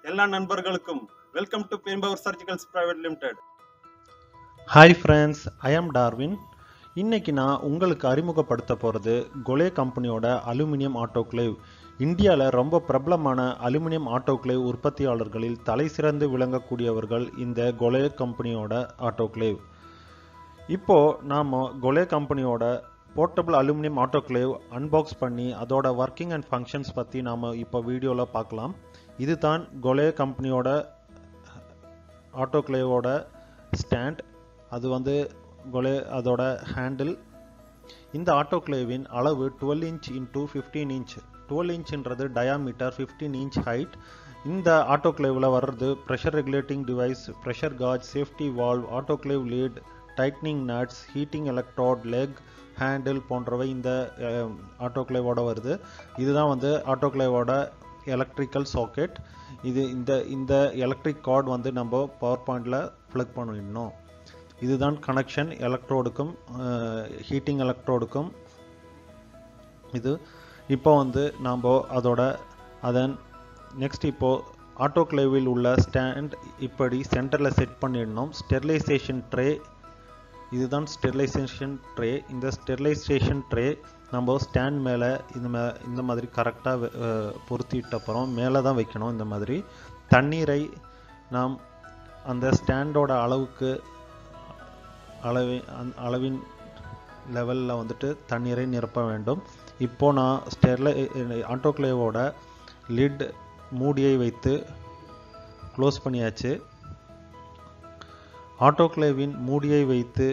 எல்லா நண்பர்களுக்கும் welcome to பெரும்பவர் surgicals private limited hi friends I am Darwin இன்னைக்கு நான் உங்களுக்கு அறிமுகப்படுத்த போகிறது கொலே கம்பெனியோட அலுமினியம் ஆட்டோக்ளேவ் இந்தியாவில் ரொம்ப பிரபலமான அலுமினியம் ஆட்டோக்ளேவ் உற்பத்தியாளர்களில் தலை சிறந்து விளங்கக்கூடியவர்கள் இந்த கொலே கம்பெனியோட ஆட்டோக்ளேவ் இப்போது நாம் கொலே கம்பெனியோட போர்ட்டபிள் அலுமினியம் ஆட்டோக்ளேவ் அன்பாக்ஸ் பண்ணி அதோட ஒர்க்கிங் அண்ட் ஃபங்க்ஷன்ஸ் பற்றி நாம் இப்போ வீடியோவில் பார்க்கலாம் இதுதான் கொலே கம்பெனியோட ஆட்டோக்ளேவோட ஸ்டாண்ட் அது வந்து கொலே அதோட ஹேண்டில் இந்த ஆட்டோக்ளேவின் அளவு twelve inch into fifteen inch twelve இன்ச்ன்றது டயாமீட்டர் ஃபிஃப்டீன் இன்ச் ஹைட் இந்த ஆட்டோக்ளேவில் வர்றது pressure regulating device pressure gauge safety valve autoclave lid tightening nuts heating electrode leg handle போன்றவை இந்த ஆட்டோக்ளேவோட வருது இதுதான் வந்து ஆட்டோக்ளேவோட எலக்ட்ரிக்கல் சாக்கெட் இது இந்த இந்த எலக்ட்ரிக் கார்டு வந்து நம்ம பவர் பாயிண்டில் ப்ளக் பண்ணிடணும் இதுதான் கனெக்ஷன் எலக்ட்ரோடுக்கும் ஹீட்டிங் எலக்ட்ரோடுக்கும் இது இப்போ வந்து நாம் அதோட அதன் நெக்ஸ்ட் இப்போது ஆட்டோக்ளேவில் உள்ள ஸ்டாண்ட் இப்படி சென்டரில் செட் பண்ணிடணும் ஸ்டெர்லைசேஷன் ட்ரே இதுதான் ஸ்டெர்லைசேஷன் ட்ரே இந்த ஸ்டெர்லைசேஷன் ட்ரே நம்ம ஸ்டாண்ட் மேலே இந்த மா இந்த மாதிரி கரெக்டாக பொருத்திட்ட அப்புறம் மேலே தான் வைக்கணும் இந்த மாதிரி தண்ணீரை நாம் அந்த ஸ்டாண்டோட அளவுக்கு அளவி அந் அளவின் லெவலில் வந்துட்டு தண்ணீரை நிரப்ப வேண்டும் இப்போ நான் ஸ்டெர்லை ஆட்டோக்ளேவோட லிட் மூடியை வைத்து க்ளோஸ் பண்ணியாச்சு ஆட்டோக்ளேவின் மூடியை வைத்து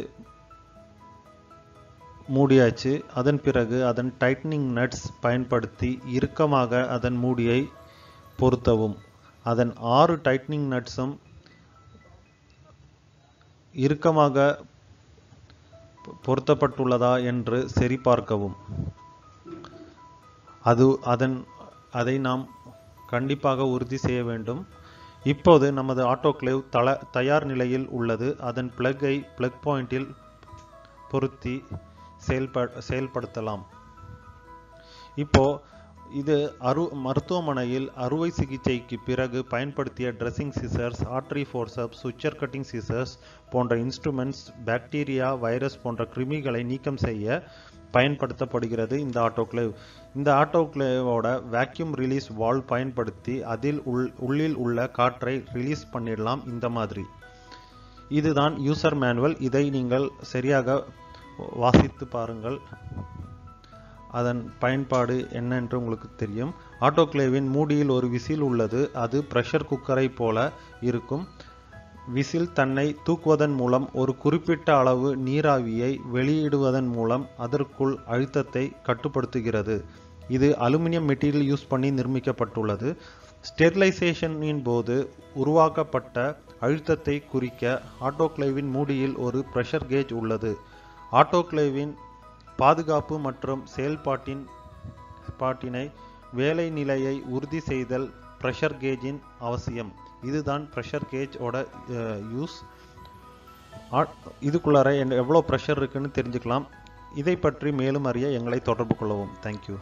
மூடியாச்சு அதன் பிறகு அதன் டைட்னிங் நட்ஸ் பயன்படுத்தி இறுக்கமாக அதன் மூடியை பொருத்தவும் அதன் ஆறு டைட்னிங் நட்ஸும் இறுக்கமாக பொருத்தப்பட்டுள்ளதா என்று சரிபார்க்கவும் அது அதன் அதை நாம் கண்டிப்பாக உறுதி செய்ய வேண்டும் இப்போது நமது ஆட்டோக்ளேவ் தல தயார் நிலையில் உள்ளது அதன் பிளக்கை பிளக் பாயிண்டில் பொருத்தி செயல்ப செயல்படுத்தலாம் இப்போ இது அரு மருத்துவமனையில் அறுவை சிகிச்சைக்கு பிறகு பயன்படுத்திய dressing scissors artery forceps suture cutting scissors போன்ற இன்ஸ்ட்ருமெண்ட்ஸ் பாக்டீரியா வைரஸ் போன்ற கிருமிகளை நீக்கம் செய்ய பயன்படுத்தப்படுகிறது இந்த ஆட்டோக்ளேவ் இந்த ஆட்டோக்ளேவோட வேக்யூம் ரிலீஸ் வால்வ் பயன்படுத்தி அதில் உள் உள்ளில் உள்ள காற்றை ரிலீஸ் பண்ணிடலாம் இந்த மாதிரி இதுதான் யூசர் மேனுவல் இதை நீங்கள் சரியாக வாசித்து பாருங்கள் அதன் பயன்பாடு என்ன என்று உங்களுக்கு தெரியும் ஆட்டோக்ளேவின் மூடியில் ஒரு விசில் உள்ளது அது ப்ரெஷர் குக்கரை போல இருக்கும் விசில் தன்னை தூக்குவதன் மூலம் ஒரு குறிப்பிட்ட அளவு நீராவியை வெளியிடுவதன் மூலம் அதற்குள் அழுத்தத்தை கட்டுப்படுத்துகிறது இது அலுமினியம் மெட்டீரியல் யூஸ் பண்ணி நிர்மிக்கப்பட்டுள்ளது ஸ்டெர்லைசேஷனின் போது உருவாக்கப்பட்ட அழுத்தத்தை குறிக்க ஆட்டோக்ளேவின் மூடியில் ஒரு ப்ரெஷர் கேஜ் உள்ளது ஆட்டோக்ளேவின் பாதுகாப்பு மற்றும் செயல்பாட்டின் பாட்டினை வேலை நிலையை உறுதி செய்தல் ப்ரெஷர் கேஜின் அவசியம் இதுதான் ப்ரெஷர் கேஜோட யூஸ் இதுக்குள்ளார எவ்வளோ ப்ரெஷர் இருக்குன்னு தெரிஞ்சுக்கலாம் இதை பற்றி மேலும் அறிய எங்களை தொடர்பு கொள்ளவும் தேங்க்யூ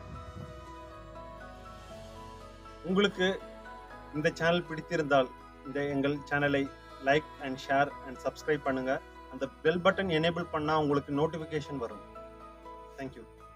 உங்களுக்கு இந்த சேனல் பிடித்திருந்தால் இந்த எங்கள் சேனலை like and share and subscribe பண்ணுங்க அந்த பெல் பட்டன் எனேபிள் பண்ணால் உங்களுக்கு நோட்டிஃபிகேஷன் வரும் தேங்க்யூ